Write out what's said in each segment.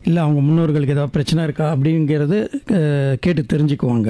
இல்லை அவங்க முன்னோர்களுக்கு ஏதாவது பிரச்சனை இருக்கா அப்படிங்கிறது அஹ், கேட்டு தெரிஞ்சுக்குவாங்க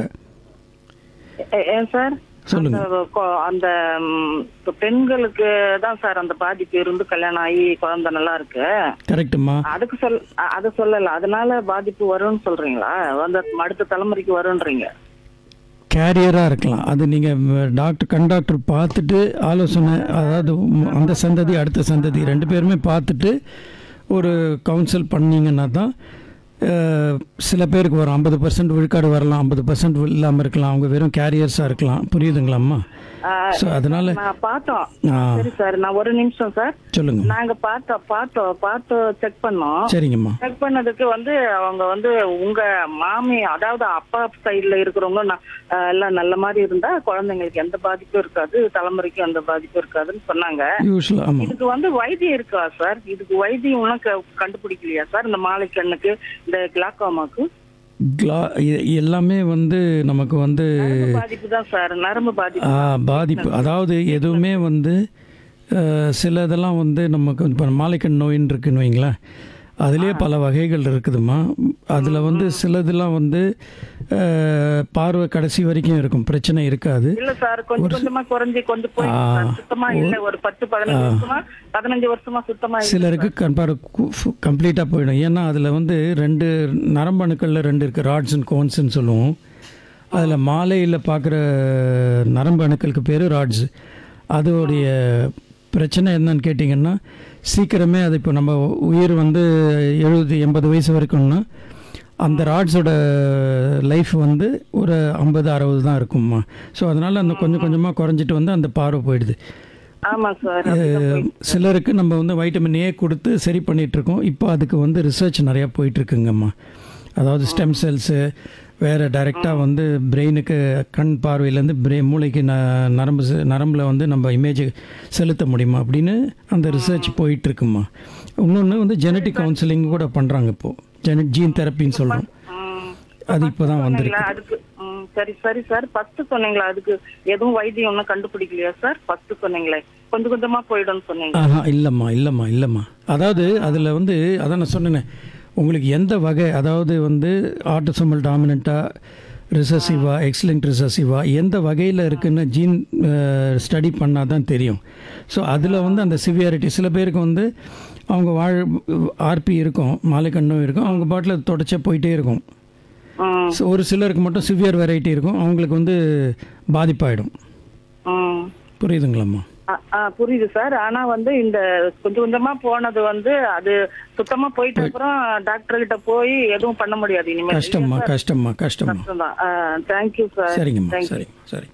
ஏ- ஏன் சார் சொல்லுங்க. அந்த கொ- அந்த ம், இப்ப பெண்களுக்கு தான் சார் அந்த பாதிப்பு இருந்து கல்யாணம் ஆகி குழந்தை நல்லா இருக்கு கரெக்டுமா அதுக்கு சொல் அ- அது சொல்லல அதனால பாதிப்பு வரும்னு சொல்றீங்களா அந்த அடுத்த தலைமுறைக்கு வரும்ன்றீங்க கேரியராக இருக்கலாம் அது நீங்கள் டாக்டர் கண் டாக்டர் பார்த்துட்டு ஆலோசனை அதாவது உம் அந்த சந்ததி அடுத்த சந்ததி ரெண்டு பேருமே பார்த்துட்டு ஒரு கவுன்சில் பண்ணீங்கன்னா தான் அஹ், சில பேருக்கு வரும் ஐம்பது பர்சன்ட் விழுக்காடு வரலாம் ஐம்பது பர்சன்ட் இல்லாமல் இருக்கலாம் அவங்க வெறும் கேரியர்ஸாக இருக்கலாம் புரியுதுங்களாம்மா ஆ, ஸோ அதனால் நான் பார்த்தோம் ஆ சரி சார் நான் ஒரு நிமிஷம் சார் சொல்லுங்க நாங்க பார்த்தோம் பார்த்தோம் பார்த்து செக் பண்ணோம் சரிங்கம்மா செக் பண்ணதுக்கு வந்து அவங்க வந்து உங்க மாமி அதாவது அப்பா சைடுல இருக்கிறவங்க நான், அஹ், எல்லாம் நல்ல மாதிரி இருந்தா குழந்தைங்களுக்கு எந்த பாதிப்பும் இருக்காது தலைமுறைக்கும் எந்த பாதிப்பும் இருக்காதுன்னு சொன்னாங்க யூஸ்வலாக ஆமாம் இதுக்கு வந்து வைத்தியம் இருக்கா சார் இதுக்கு வைத்தியம் ஒன்றும் க- கண்டுபிடிக்கலையா சார் இந்த மாலை கண்ணுக்கு இந்த கிளாக்கோமாக்கு கிளா எ- எல்லாமே வந்து நமக்கு வந்து நரம்பு பாதிப்பு தான் சார் நரம்பு பாதிப்பு ஆ, பாதிப்பு அதாவது எதுவுமே வந்து அஹ், சில இதெல்லாம் வந்து நமக்கு இப்போ மாலைக்கண் நோயின்னு இருக்குன்னு வைங்களேன் அதுலேயே பல வகைகள் இருக்குதுமா அதில் வந்து சிலதெல்லாம் வந்து அஹ், பார்வை கடைசி வரைக்கும் இருக்கும் பிரச்சனை இருக்காது இல்ல சார் கொஞ்சம் கொஞ்சமா குறைஞ்சி கொஞ்சம் போய் சுத்தமா இல்ல ஒரு பத்து பதினஞ்சு வருஷமா பதினஞ்சு வருஷமா சுத்தமா இல்ல சிலருக்கு கண்பார்வை கம்ப்ளீட்டாக போயிடும் ஏன்னா அதில் வந்து ரெண்டு நரம்பணுக்களில் ரெண்டு இருக்குது ராட்ஸ் அண்ட் கோன்ஸ்ன்னு சொல்லுவோம் அதில் மாலையில் பார்க்குற நரம்பு அணுக்களுக்கு பேர் ராட்ஸ் அதோடைய பிரச்சனை என்னன்னு கேட்டிங்கன்னா சீக்கிரமே அது இப்போ நம்ம உயிர் வந்து எழுபது எண்பது வயசு வரைக்கும்னா அந்த ராட்ஸோட லைஃப் வந்து ஒரு ஐம்பது அறுபது தான் இருக்கும்மா ஸோ அதனால் அந்த கொஞ்சம் கொஞ்சமாக குறைஞ்சிட்டு வந்து அந்த பார்வை போயிடுது ஆமா சார் அஹ், சிலருக்கு நம்ம வந்து வைட்டமின் ஏ கொடுத்து சரி பண்ணிட்டு இருக்கோம் இப்போ அதுக்கு வந்து ரிசர்ச் நிறையா போயிட்டு இருக்குங்கம்மா அதாவது ஸ்டெம் செல்ஸு வேறு டைரெக்டாக வந்து பிரெயினுக்கு கண் பார்வையிலேருந்து பிரே மூளைக்கு ந நரம்பு செ- நரம்பில் வந்து நம்ம இமேஜ் செலுத்த முடியுமா அப்படின்னு அந்த ரிசர்ச் போயிட்டு இருக்குமா இன்னொன்று வந்து ஜெனட்டிக் கவுன்சிலிங் கூட பண்ணுறாங்க இப்போது ஜெனட் ஜீன் தெரப்பின்னு சொல்கிறோம் ம். அது இப்போ தான் வந்திருக்கு சொன்னீங்களா? அதுக்கு ம், சரி சரி சார் ஃபர்ஸ்ட் சொன்னீங்களா அதுக்கு எதுவும் வைத்தியம் ஒன்றும் கண்டுபிடிக்கலையா சார் ஃபர்ஸ்ட் சொன்னீங்களே கொஞ்சம் கொஞ்சமா போயிடும்னு சொன்னீங்க ஆஹா இல்லைம்மா இல்லைம்மா இல்லைம்மா அதாவது அதில் வந்து அதான் நான் சொன்னேனே உங்களுக்கு எந்த வகை அதாவது வந்து ஆட்டோசோமல் டாமினண்ட்டாக ரிசர்சிவா எக்ஸலண்ட் ரிசர்சிவா எந்த வகையில் இருக்குன்னு ஜீன் ஸ்டடி பண்ணால் தான் தெரியும் ஸோ அதில் வந்து அந்த சிவியாரிட்டி சில பேருக்கு வந்து அவங்க வாழ் ஆர்பி இருக்கும் மாலைக்கண்ணும் இருக்கும் அவங்க பாட்டில் தொடச்சே போயிட்டே இருக்கும் ம் ஸோ ஒரு சிலருக்கு மட்டும் சிவியர் வெரைட்டி இருக்கும் அவங்களுக்கு வந்து பாதிப்பாயிடும் ம் புரியுதுங்களாம்மா ஆ, ஆ, புரியுது சார் ஆனா வந்து இந்த கொஞ்சம் கொஞ்சமா போனது வந்து அது சுத்தமா போயிட்ட அப்புறம் டாக்டர் கிட்ட போய் எதுவும் பண்ண முடியாது இனிமேல் கஷ்டம்மா கஷ்டம்மா கஷ்டம்மா கஷ்டம்தான் தேங்க்யூ சார் சரிங்கம்மா சரி சரி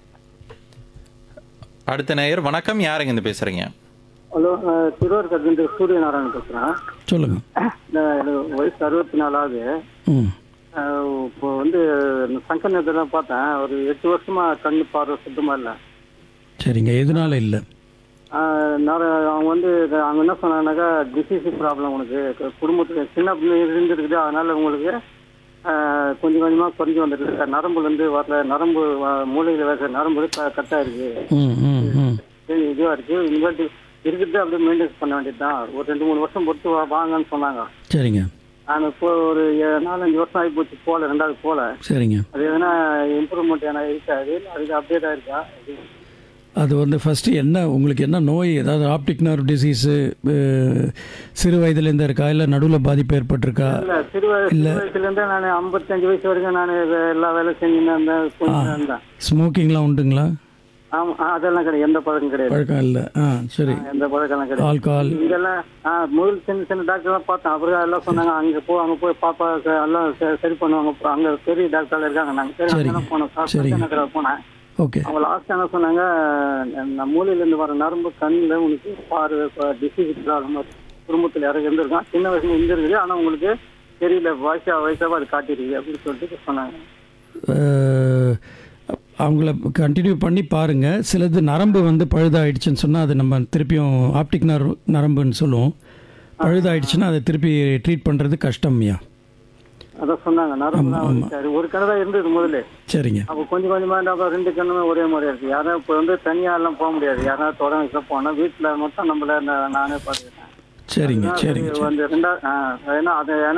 அடுத்த நேயர் வணக்கம் யாருங்க இருந்து பேசுறீங்க ஹலோ திருவாரூர் சூரியநாராயணன் பேசுகிறேன் சொல்லுங்க எனக்கு வயசு அறுபத்தி நாலாவது ம் இப்போ வந்து சங்கர் நேரத்தில் பார்த்தேன் ஒரு எட்டு வருஷமா கண்ணு பார்வை சுத்தமாக இல்லை சரிங்க எதனால இல்லை அவங்க வந்து அவங்க என்ன சொன்னாங்கன்னாக்கா டிசீஸ் ப்ராப்ளம் உனக்கு கு- குடும்பத்துக்கு சின்ன பிள்ளை இருந்துருக்குது அதனால உங்களுக்கு ஆஹ், கொஞ்சம் கொஞ்சமாக குறைஞ்சி வந்துருக்கு நரம்புலேருந்து வரல நரம்பு வ- மூளையில் வேற நரம்பு க- கட்டாக இருக்கு ம் ம் ம் இதுவாக இருக்கு இனிமேட்டு இருக்கிறது அப்படியே மெயின்டைன்ஸ் பண்ண வேண்டியது தான் ஒரு ரெண்டு மூணு வருஷம் பொறுத்து வா- வாங்கன்னு சொன்னாங்க சரிங்க நான் இப்போ ஒரு ஏ- நாலஞ்சு வருஷம் ஆகி போச்சு போல ரெண்டாவது போல சரிங்க அது எதனா இம்ப்ரூவ்மெண்ட் எதனா இருக்காது அதுக்கு அப்டேட் ஆயிருக்கா அது வந்து ஃபஸ்ட்டு என்ன உங்களுக்கு என்ன நோய் ஏதாவது ஆப்டிக் நர்வ் டிசீஸு சிறு வயதுலேருந்து இருக்கா இல்லை நடுவில் பாதிப்பு ஏற்பட்டிருக்கா இல்ல சிறு வய- சிறு வயசுல இருந்தே நான் ஐம்பத்தஞ்சு வயசு வரைக்கும் நான் எல்லா வேலையும் செஞ்சுன்னு இருந்தேன் கொஞ்சம் இருந்தேன் ஸ்மோக்கிங்லாம் உண்டுங்களா ஆமா ஆ, அதெல்லாம் கிடையாது எந்த பழக்கம் கிடையாது பழக்கம் இல்லை ஆ சரி எந்த பழக்கம் கிடையாது ஆல்கஹால் இங்கெல்லாம் ஆ, முதல் சின்ன சின்ன டாக்டர் எல்லாம் பார்த்தேன் அப்புறம் எல்லாம் சொன்னாங்க அங்க போ அங்க போய் பாப்பா ச- எல்லாம் ச- சரி பண்ணுவாங்க அப்புறம் அங்க பெரிய டாக்டர் இருக்காங்க நாங்க சரி அங்க தான் போனோம் சரிங்க. நகரில் போனேன் ஓகே அவங்க லாஸ்ட் என்ன சொன்னாங்க நம்ம மூலையில இருந்து வர நரம்பு கண்ணில் உனக்கு பார்வை டிசீஸ் ப்ராப்ளம் குடும்பத்தில் யாரும் இருந்திருக்கான் சின்ன வயசுல இருந்திருக்குது ஆனா உங்களுக்கு தெரியல வயசா வயசாவா அது காட்டிருக்கு அப்படின்னு சொல்லிட்டு சொன்னாங்க அஹ், அவங்கள கண்டினியூ பண்ணி பாருங்கள் சிலது நரம்பு வந்து பழுதாயிடுச்சுன்னு சொன்னால் அது நம்ம திருப்பியும் ஆப்டிக் நரம்பு நரம்புன்னு சொல்லுவோம் பழுதாயிடுச்சுன்னா அதை திருப்பி ட்ரீட் பண்ணுறது கஷ்டம்யா அதான் சொன்னாங்க நரம்பு தான் வந்து சரி ஒரு கணக்கு தான் இருந்தது முதல்ல சரிங்க அப்போ கொஞ்சம் கொஞ்சமா அப்புறம் ரெண்டு கண்ணுமே ஒரே மாதிரியா இருக்கு யாரும் இப்போ வந்து தனியா எல்லாம் போக முடியாது யாராவது தொடர்ந்து போனா வீட்டுல மட்டும் நம்மள நா- நானே பார்த்துக்கிட்டேன் சரிங்க சரிங்க வந்து ரெண்டா ஆ, ஏன்னா அது ஏன்னா